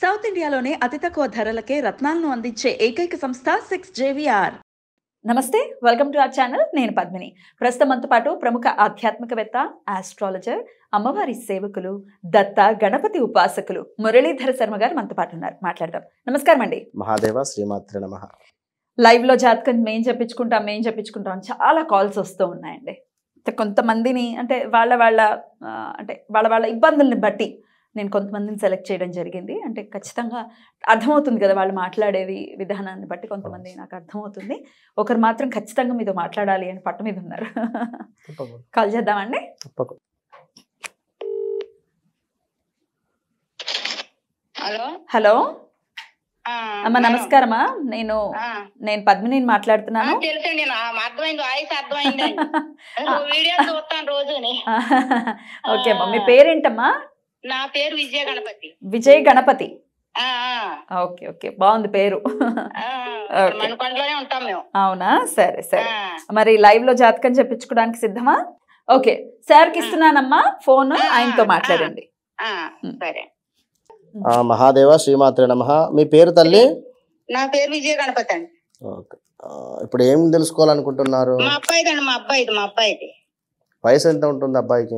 South ఇండియాలోనే అతి తక్కువ ధరలకే రత్నాలను అందించే ఏకైక సంస్థ సిక్స్ జేవిఆర్ నమస్తే వెల్కమ్ టు అవర్ ఛానల్ నేను పద్మిని ప్రస్తుతం మనతో పాటు ప్రముఖ ఆధ్యాత్మికవేత్త ఆస్ట్రాలజర్ అమ్మవారి సేవకులు దత్త గణపతి ఉపాసకులు మురళీధర శర్మ గారు మనతో పాటు ఉన్నారు మాట్లాడదాం నమస్కారం అండి మహాదేవ శ్రీమాత్రి నమ లైవ్ లో జాతకం మేం చెప్పించుకుంటాం మేం చెప్పించుకుంటాం అని చాలా కాల్స్ వస్తూ ఉన్నాయండి అంటే కొంతమందిని అంటే వాళ్ళ వాళ్ళ ఆ, అంటే వాళ్ళ వాళ్ళ ఇబ్బందుల్ని బట్టి నేను కొంతమందిని సెలెక్ట్ చేయడం జరిగింది అంటే ఖచ్చితంగా అర్థమవుతుంది కదా వాళ్ళు మాట్లాడేది విధానాన్ని బట్టి కొంతమంది నాకు అర్థమవుతుంది ఒకరు మాత్రం ఖచ్చితంగా మీతో మాట్లాడాలి అని పట్టు మీద ఉన్నారు తప్పకుండా కాల్ చేద్దామండి తప్పకుండా హలో హలో ఆ, అమ్మ మేడం. నమస్కారమా నేను ఆ, నేను పద్మిని ఆ, మాట్లాడుతున్నాను తెలుసండి నా అర్థమైంది వాయిస్ అర్థమైందండి వీడియో చూస్తాను రోజుని ఓకే అమ్మా మీ పేరేంటమ్మా నా పేరు విజయ గణపతి విజయ్ గణపతి ఆ, ఆ, ఓకే ఓకే బాగుంది పేరు ఆ, ఓకే. మణికొండలోనే ఉంటాం మేము అవునా సరే సరే ఆ, మరి లైవ్ లో జాతకం చెప్పించుకోవడానికి సిద్ధమా ఓకే సార్కి ఇస్తున్నానమ్మా ఫోన్ ఆయనతో మాట్లాడండి ఆ, సరే ఆ, మహాదేవ శ్రీమాత్రి నమ మీ పేరు తల్లి నా పేరు విజయ గణపతి అండి ఓకే ఆ, ఇప్పుడు ఏం తెలుసుకోవాలనుకుంటున్నారు మా అబ్బాయిది అండి మా అబ్బాయిది మా అబ్బాయిది వయసు ఎంత ఉంటుంది అబ్బాయికి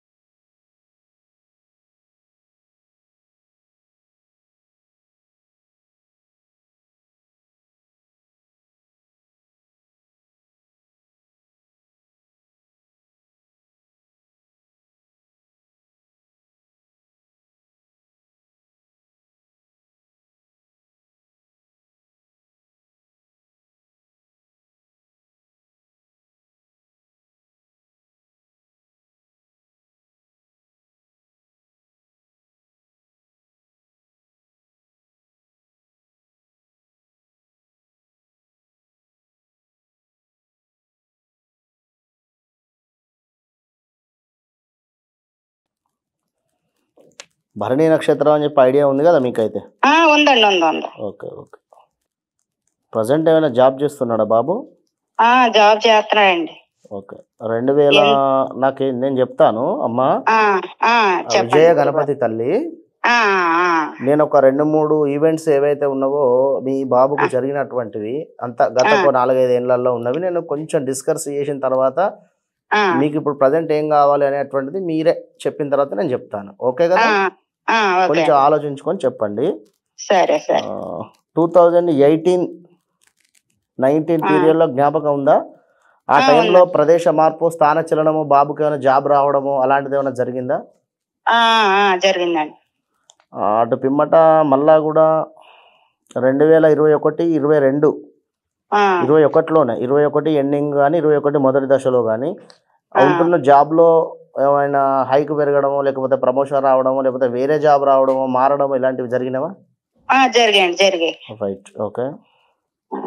భరణి నక్షత్రం అని చెప్పి ఐడియా ఉంది కదా మీకైతే ఆ, ఉందండి ఉంది ఉంది ఓకే ఓకే ప్రజెంట్ ఏమైనా జాబ్ చేస్తున్నాడా బాబు ఆ, జాబ్ చేస్తున్నాడండి ఓకే రెండు వేల నాకు నేను చెప్తాను అమ్మా ఆ, ఆ, విజయ చెప్పండి గణపతి తల్లి ఆ, ఆ, నేను ఒక రెండు మూడు ఈవెంట్స్ ఏవైతే ఉన్నావో మీ బాబుకు జరిగినటువంటివి అంత గత ఆ. ఒక నాలుగైదు ఏళ్లలో ఉన్నవి నేను కొంచెం డిస్కస్ చేసిన తర్వాత ఆ, మీకు ఇప్పుడు ప్రజెంట్ ఏం కావాలి అనేటువంటిది మీరే చెప్పిన తర్వాత నేను చెప్తాను ఓకే ఆ, కదా ఆ, ఓకే కొంచెం ఆలోచించుకొని చెప్పండి సరే సరే టూ థౌజండ్ ఎయిటీన్ నైన్టీన్ ఆ. పీరియడ్ లో జ్ఞాపకం ఉందా ఆ ఆ, టైంలో ప్రదేశ మార్పు స్థాన చలనము బాబుకి ఏమైనా జాబ్ రావడము అలాంటిది ఏమైనా జరిగిందా ఆ, ఆ, జరిగిందండి ఆ, అటు పిమ్మట మళ్ళా కూడా రెండు వేల ఇరవై ఒకటి ఇరవై రెండు ఆ, ఇరవై ఒకటిలోనే ఇరవై ఒకటి ఎండింగ్ కానీ ఇరవై ఒకటి మొదటి దశలో కానీ ఆ. ఉంటున్న జాబ్లో ఏమైనా హైక్ పెరగడము లేకపోతే ప్రమోషన్ రావడము లేకపోతే వేరే జాబ్ రావడము మారడము ఇలాంటివి జరిగినవా ఆ, జరిగాయండి జరిగాయి రైట్ ఓకే ఆ,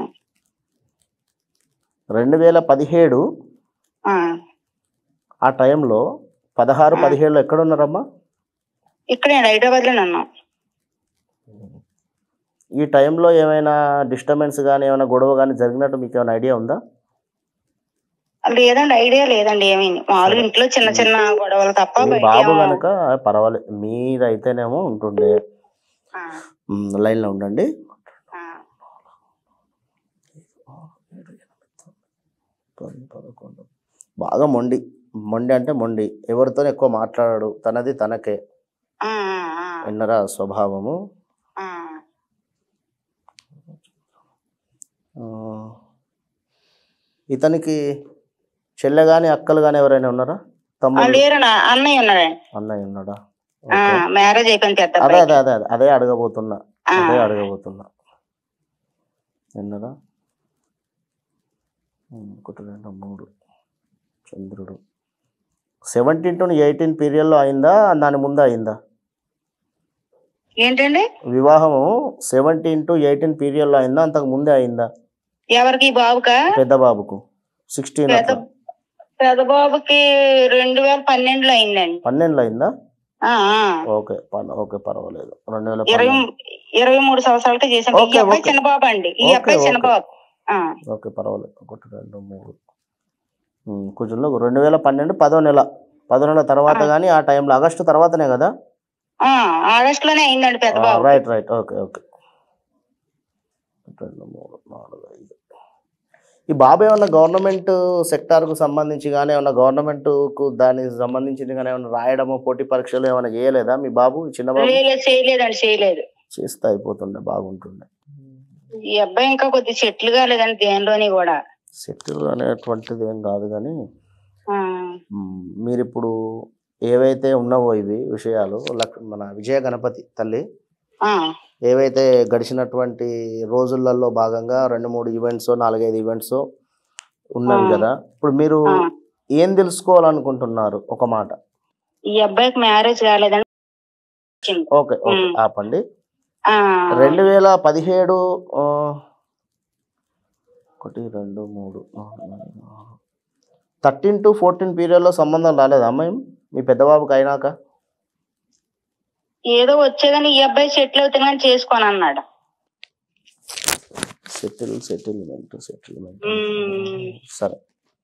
రెండు వేల పదిహేడు ఆ. ఆ టైంలో పదహారు ఆ. పదిహేడులో ఎక్కడ ఉన్నారమ్మా ఇక్కడే హైదరాబాద్ లోనే ఉన్నాం ఈ టైంలో ఏమైనా డిస్టర్బెన్స్ కానీ ఏమైనా గొడవ కానీ జరిగినట్టు మీకు ఏమైనా ఐడియా ఉందా లేదండి ఐడియా లేదండి ఏమీ మామూలుగా సరే. ఇంట్లో చిన్న చిన్న గొడవలు తప్ప మీ బయట బాబు ఏమో- కనుక పర్వాలేదు మీరైతేనేమో ఉంటుండే ఆ, మ్, లైన్లో ఉండండి ఆ, పది, పదకొండు బాగా మొండి మొండి అంటే మొండి ఎవరితో ఎక్కువ మాట్లాడాడు తనది తనకే ఆ, ఆ, విన్నరా స్వభావము ఆ. ఆ, ఇతనికి చెల్లె కానీ అక్కలు కానీ ఎవరైనా ఉన్నారా ఆ, తమ్ముడు లేరండి అన్నయ్య ఉన్నాడండి అన్నయ్య ఉన్నాడా ఆ, ఓకే. మ్యారేజ్ అయిపోయింది పెద్ద అదే అబ్బాయికి. అదే అదే అదే అదే అడగబోతున్నా ఆ, అదే అడగబోతున్నా విన్నరా ఉమ్, ఒకటి రెండు మూడు చంద్రుడు సెవెంటీన్ టు ఎయిటీన్ పీరియడ్లో అయిందా దాని ముందు అయిందా ఏంటండి వివాహము సెవెంటీన్ టు ఎయిటీన్ పీరియడ్లో అయిందా అంతకు ముందే అయిందా ఎవరికి ఈ బాబుకా పెద్ద బాబుకు సిక్స్టీన్ పెద్ద పెద్ద బాబుకి రెండు వేల పన్నెండులో అయిందండి పన్నెండులో అయిందా ఆ, ఆ. ఓకే పర్- ఓకే పర్వాలేదు రెండు వేల ఇరవై పన్నెండు ఇరవై మూడు సంవత్సరాలకి చేసాం ఈ ఓకే, అబ్బాయి ఓకే. చిన్న బాబు అండి ఈ ఓకే, అబ్బాయి చిన్న ఓకే. బాబు ఆ, ఓకే పర్వాలేదు ఒకటి రెండు మూడు ఉమ్, కొంచెం రెండు వేల పన్నెండు పదో నెల పదో నెల తర్వాత ఆ. కానీ ఆ టైంలో ఆగస్టు తర్వాతనే కదా ఆ, ఆగస్ట్ లోనే అయిందండి పెద్ద బాబు రైట్ రైట్ ఓకే ఓకే రెండు మూడు నాలుగు ఐదు ఈ బాబు ఏమన్నా గవర్నమెంట్ సెక్టార్కు సంబంధించి కానీ ఏమన్నా గవర్నమెంట్కు దానికి సంబంధించి కానీ ఏమన్నా రాయడము పోటీ పరీక్షలు ఏమైనా చేయలేదా మీ బాబు ఈ చిన్న బాబు లేదు చేయలేదండి చేయలేదు చేస్తే అయిపోతుండే బాగుంటుండే ఈ అబ్బాయి ఇంకా కొద్ది సెటిల్ కాలేదండి దేనిలోని కూడా సెటిల్ అనేటువంటిది ఏం కాదు కానీ ఆ, మ్, మీరు ఇప్పుడు ఏవైతే ఉన్నావో ఇవి విషయాలు లక్ మన విజయ గణపతి తల్లి ఆ, ఏవైతే గడిచినటువంటి రోజులలో భాగంగా రెండు మూడు ఈవెంట్స్ నాలుగైదు ఈవెంట్స్ ఉన్నాయి ఆ. కదా ఇప్పుడు మీరు ఆ. ఏం తెలుసుకోవాలనుకుంటున్నారు ఒక మాట ఈ అబ్బాయికి మ్యారేజ్ కాలేదండి ఓకే ఓకే మ్. ఆపండి ఆ, రెండు వేల పదిహేడు ఆ, ఒకటి రెండు మూడు థర్టీన్ టు ఫోర్టీన్ పీరియడ్లో సంబంధం రాలేదా అమ్మాయి మీ పెద్దబాబుకి అయినాక ఏదో వచ్చేదని ఈ అబ్బాయి సెటిల్ అవుతాను కానీ చేసుకోను అన్నాడు సెటిల్ సెటిల్మెంట్ సెటిల్మెంట్ మ్మ్. సరే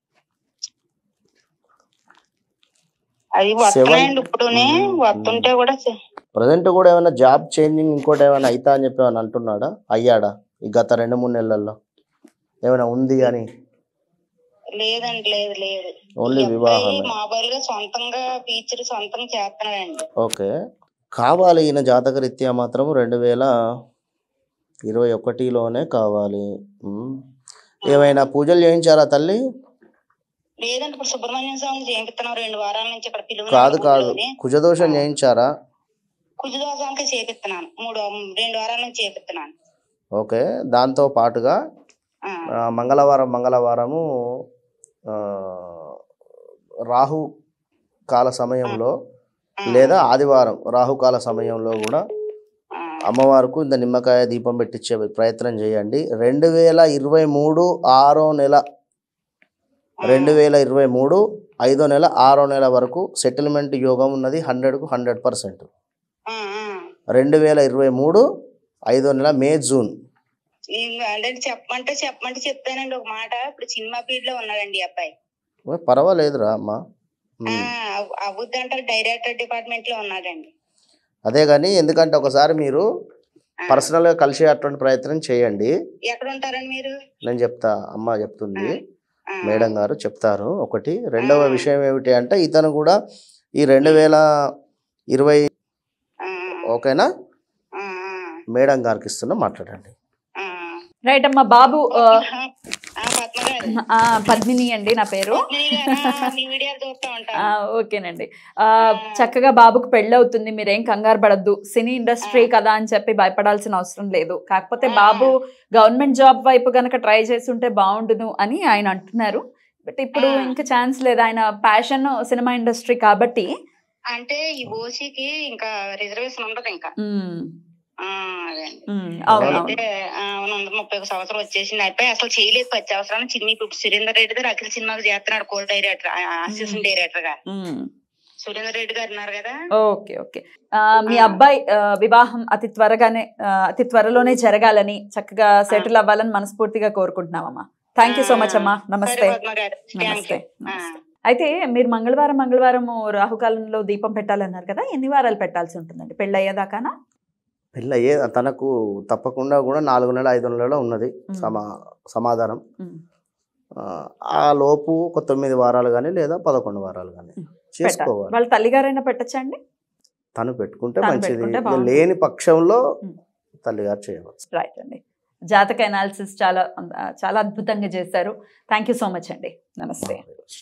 అది వస్తున్నాయండి ఇప్పుడునే మ్మ్. వస్తుంటే కూడా చె- ప్రజెంట్ కూడా ఏమైనా జాబ్ చేంజింగ్ ఇంకోటి ఏమైనా అవుతా అని చెప్పి ఏమైనా అంటున్నాడా అయ్యాడా ఈ గత రెండు మూడు నెలల్లో ఏమైనా ఉంది అని లేదండి లేదు లేదు ఓన్లీ ఈ అబ్బాయి వివాహమే మామూలుగా సొంతంగా ఫీచర్ సొంతంగా చేస్తున్నాడండి ఓకే కావాలి ఈయన జాతక రీత్యా మాత్రం రెండు వేల ఇరవై ఒకటిలోనే కావాలి ఉమ్. ఏమైనా పూజలు చేయించారా తల్లి లేదండి ఇప్పుడు సుబ్రహ్మణ్యం స్వామి చేపిస్తున్నాం రెండు వారాల నుంచి ఇక్కడ పిలువ కాదు కాదు కుజదోషం చేయించారా కుజదోషానికి చేపిస్తున్నాను మూడు రెండు వారాల నుంచి చేపిస్తున్నాను ఓకే దాంతో పాటుగా ఆ, ఆ, మంగళవారం మంగళవారము ఆ, రాహు కాల సమయంలో ఆ, లేదా ఆదివారం రాహుకాల సమయంలో కూడా ఆ, అమ్మవారికి ఇంత నిమ్మకాయ దీపం పెట్టించే ప్రయత్నం చేయండి రెండు వేల ఇరవై మూడు ఆరో నెల రెండు వేల ఇరవై మూడు ఐదో నెల ఆరో నెల వరకు సెటిల్మెంట్ యోగం ఉన్నది హండ్రెడ్కు హండ్రెడ్ పర్సెంట్ ఆ, ఆ. రెండు వేల ఇరవై మూడు ఐదో నెల మే జూన్ ఇంకా అంటే చెప్పమంటే చెప్పమంటే చెప్తానండి ఒక మాట ఇప్పుడు సినిమా ఫీల్డ్ లో ఉన్నాడండి ఈ అబ్బాయి ఓ, పర్వాలేదురా అమ్మా ఆ, అవ్- అవుద్దంటారు డైరెక్టర్ డిపార్ట్మెంట్ లో ఉన్నాడండి అదే కానీ ఎందుకంటే ఒకసారి మీరు ఆ, పర్సనల్గా కలిసే అటువంటి ప్రయత్నం చేయండి ఎక్కడ ఉంటారండి మీరు నేను చెప్తా అమ్మ చెప్తుంది ఆ, మేడం గారు చెప్తారు ఒకటి రెండవ ఆ. విషయం ఏమిటి అంటే ఇతను కూడా ఈ రెండు వేల ఇరవై ఆ, ఓకేనా ఆ, మేడం గారికి ఇస్తున్నా మాట్లాడండి ఆ, రైట్ అమ్మా బాబు ఆ, ఆ, పద్మ గారు ఆ, పద్మిని అండి నా పేరు పద్మిని గారు, ఆ, మీ వీడియోలు చూస్తా ఆ, ఉంటాను ఓకేనండి ఆ, చక్కగా బాబుకు పెళ్ళవుతుంది మీరేం కంగారు పడద్దు సినీ ఇండస్ట్రీ కదా అని చెప్పి భయపడాల్సిన అవసరం లేదు కాకపోతే బాబు గవర్నమెంట్ జాబ్ వైపు గనక ట్రై చేస్తుంటే బాగుండును అని ఆయన అంటున్నారు బట్ ఇప్పుడు ఆ. ఇంకా ఛాన్స్ లేదు ఆయన ప్యాషన్ సినిమా ఇండస్ట్రీ కాబట్టి అంటే ఈ ఓసీకి ఇంకా రిజర్వేషన్ ఉండదు ఇంకా ఉమ్, ఆ, అదండి ఉమ్, అవునవును అయితే ఆ, అవును, వంద ముప్పై ఒక సంవత్సరం వచ్చేసింది అయిపోయి అసలు చేయలేదు పది సంవత్సరాలు చిన్ని ఇప్పుడు సురేందర్ రెడ్డి గారు అఖిల సినిమాకి చేస్తున్నాడు కో డైరెక్టర్ అసిస్టెంట్ డైరెక్టర్ గా ఉమ్. సురేందర్ రెడ్డి గారు ఉన్నారు కదా ఓకే ఓకే ఆ, మీ అబ్బాయి ఆ, వివాహం అతి త్వరగానే ఆ, అతి త్వరలోనే జరగాలని చక్కగా సెటిల్ అవ్వాలని మనస్ఫూర్తిగా కోరుకుంటున్నామమ్మా థ్యాంక్ యూ సో మచ్ అమ్మా సరే నమస్తే పద్మ గారు థ్యాంక్ నమస్తే యూ నమస్తే అయితే మీరు మంగళవారం మంగళవారం రాహుకాలంలో దీపం పెట్టాలన్నారు కదా ఎన్ని వారాలు పెట్టాల్సి ఉంటుందండి పెళ్ళి అయ్యేదాకానా పెళ్ళి అయ్యే తనకు తప్పకుండా కూడా నాలుగు నెలల ఐదు నెలల ఉన్నది ఉమ్. సమా సమాధానం ఉమ్. ఆ, ఆ లోపు ఒక తొమ్మిది వారాలు కానీ లేదా పదకొండు వారాలు కానీ ఉమ్. చేసుకోవాలి వాళ్ళ తల్లిగారైనా పెట్టచ్చా అండి తను పెట్టుకుంటే తను మంచిది పెట్టుకుంటే ఇక బాగుంటుంది. లేని పక్షంలో ఉమ్. తల్లిగారు చేయవచ్చు రైట్ అండి జాతక అనాలిసిస్ చాలా చాలా అద్భుతంగా చేశారు థ్యాంక్ యూ సో మచ్ అండి నమస్తే